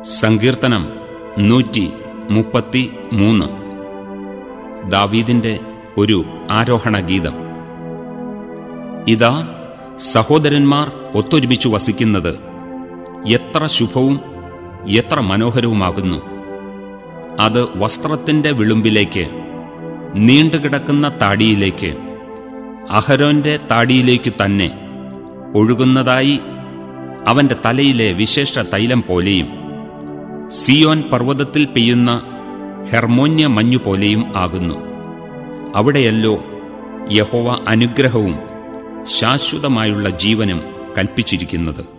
സങ്കീർത്തനം നൂറ്റി മുപ്പത്തി മൂന്ന് ദാവീദിന്റെ ഒരു ആരോഹണ ഗീതം ഇതാ സഹോദരന്മാർ ഒത്തൊരുമിച്ചു വസിക്കുന്നത് എത്ര ശുഭവും എത്ര മനോഹരവുമാകുന്നു അത് വസ്ത്രത്തിന്റെ വിളുമ്പിലേക്ക് നീണ്ടുകിടക്കുന്ന താടിയിലേക്ക് അഹരോന്റെ താടിയിലേക്ക് തന്നെ ഒഴുകുന്നതായി അവന്റെ തലയിലെ വിശേഷ തൈലം പോലെയും സിയോൻ പർവ്വതത്തിൽ പെയ്യുന്ന ഹെർമോന്യ മഞ്ഞു പോലെയും ആകുന്നു അവിടെയല്ലോ യഹോവ അനുഗ്രഹവും ശാശ്വതമായുള്ള ജീവനും കൽപ്പിച്ചിരിക്കുന്നത്